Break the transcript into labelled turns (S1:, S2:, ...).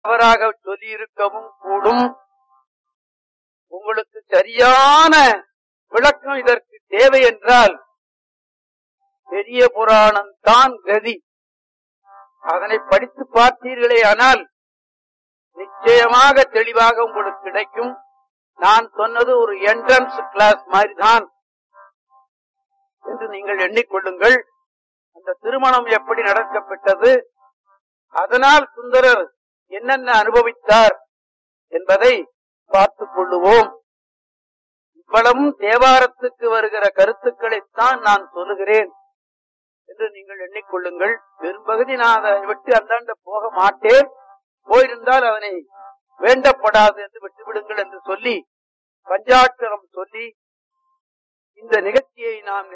S1: தவறாக சொல்லியிருக்கவும் கூடும் உங்களுக்கு சரியான விளக்கம் இதற்கு தேவை என்றால் பெரிய புராணம் தான் கதி அதனை படித்து பார்த்தீர்களே ஆனால் நிச்சயமாக தெளிவாக உங்களுக்கு கிடைக்கும் நான் சொன்னது ஒரு என்ட்ரன்ஸ் கிளாஸ் மாதிரி தான் என்று நீங்கள் எண்ணிக்கொள்ளுங்கள் அந்த திருமணம் எப்படி நடக்கப்பட்டது அதனால் சுந்தரர் என்னென்ன அனுபவித்தார் என்பதை பார்த்துக் கொள்ளுவோம் இவ்வளவும் தேவாரத்துக்கு வருகிற கருத்துக்களைத்தான் நான் சொல்லுகிறேன் என்று நீங்கள் எண்ணிக்கொள்ளுங்கள் பெரும்பகுதி நான் அதை விட்டு அந்தாண்ட போக மாட்டேன் போயிருந்தால் அதனை வேண்டப்படாது என்று விட்டுவிடுங்கள் என்று சொல்லி பஞ்சாட்சரம் சொல்லி இந்த நிகழ்ச்சியை நாம்